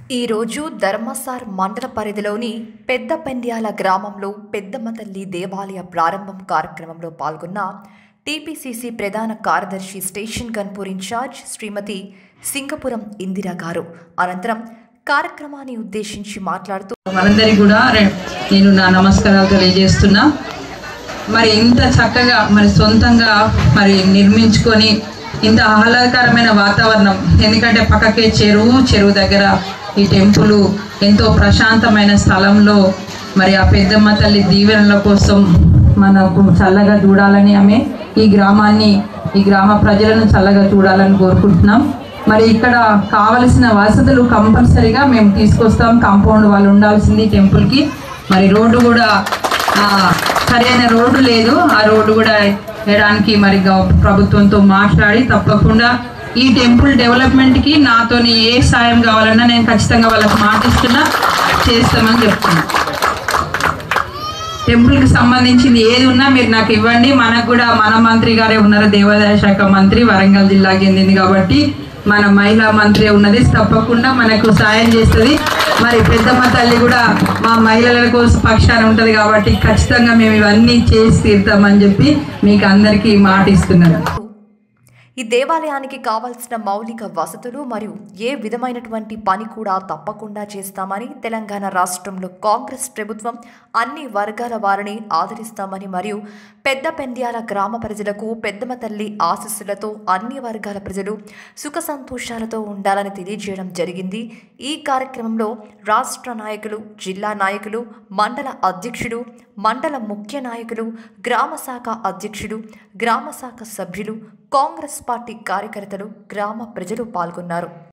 ఈరోజు ధర్మసార్ మండల పరిధిలోని పెద్ద పెండ్యాల గ్రామంలో పెద్దమ్మ తల్లి దేవాలయ ప్రారంభం కార్యక్రమంలో పాల్గొన్న టీపీసీసీ ప్రధాన కార్యదర్శి స్టేషన్ గన్పూర్ ఇన్ఛార్జ్ శ్రీమతి సింగపురం ఇందిరా గారు అనంతరం కార్యక్రమాన్ని ఉద్దేశించి మాట్లాడుతూ మనందరికీ కూడా రె- నేను నా నమస్కారాలు తెలియజేస్తున్నా మరి ఇంత చక్కగా మరి సొంతంగా మరి నిర్మించుకొని ఇంత ఆహ్లాదకరమైన వాతావరణం ఎందుకంటే పక్కకే చెరువు చెరువు దగ్గర ఈ టెంపుల్ ఎంతో ప్రశాంతమైన స్థలంలో మరి ఆ పెద్దమ్మ తల్లి దీవెనల కోసం మనకు చల్లగా చూడాలని ఆమె ఈ గ్రామాన్ని ఈ గ్రామ ప్రజలను చల్లగా చూడాలని కోరుకుంటున్నాం మరి ఇక్కడ కావలసిన వసతులు కంపల్సరీగా మేము తీసుకొస్తాం కాంపౌండ్ వాళ్ళు ఉండాల్సింది టెంపుల్కి మరి రోడ్డు కూడా ఆ, సరైన రోడ్డు లేదు ఆ రోడ్డు కూడా వేయడానికి మరి గవ- ప్రభుత్వంతో మాట్లాడి తప్పకుండా ఈ టెంపుల్ డెవలప్మెంట్కి నాతోని ఏ సాయం కావాలన్నా నేను ఖచ్చితంగా వాళ్ళకి మాటిస్తున్నా చేస్తామని చెప్తున్నా టెంపుల్కి సంబంధించింది ఏది ఉన్నా మీరు నాకు ఇవ్వండి మనకు కూడా మన మంత్రి గారే ఉన్నారు దేవాదాయ శాఖ మంత్రి వరంగల్ జిల్లాకి చెందింది కాబట్టి మన మహిళా మంత్రి ఉన్నది తప్పకుండా మనకు సాయం చేస్తుంది మరి పెద్దమ్మ తల్లి కూడా మా మహిళల కోసం పక్షాన ఉంటుంది కాబట్టి ఖచ్చితంగా మేము ఇవన్నీ చేసి తీరుతామని చెప్పి మీకు అందరికీ మాట ఇస్తున్నాను ఈ దేవాలయానికి కావాల్సిన మౌలిక వసతులు మరియు ఏ విధమైనటువంటి పని కూడా తప్పకుండా చేస్తామని తెలంగాణ రాష్ట్రంలో కాంగ్రెస్ ప్రభుత్వం అన్ని వర్గాల వారిని ఆదరిస్తామని మరియు పెద్ద పెండ్యాల గ్రామ ప్రజలకు పెద్దమ్మ తల్లి ఆశీస్సులతో అన్ని వర్గాల ప్రజలు సుఖ సంతోషాలతో ఉండాలని తెలియజేయడం జరిగింది ఈ కార్యక్రమంలో రాష్ట్ర నాయకులు జిల్లా నాయకులు మండల అధ్యక్షుడు మండల ముఖ్య నాయకులు గ్రామ శాఖ అధ్యక్షుడు గ్రామ శాఖ సభ్యులు కాంగ్రెస్ పార్టీ కార్యకర్తలు గ్రామ ప్రజలు పాల్గొన్నారు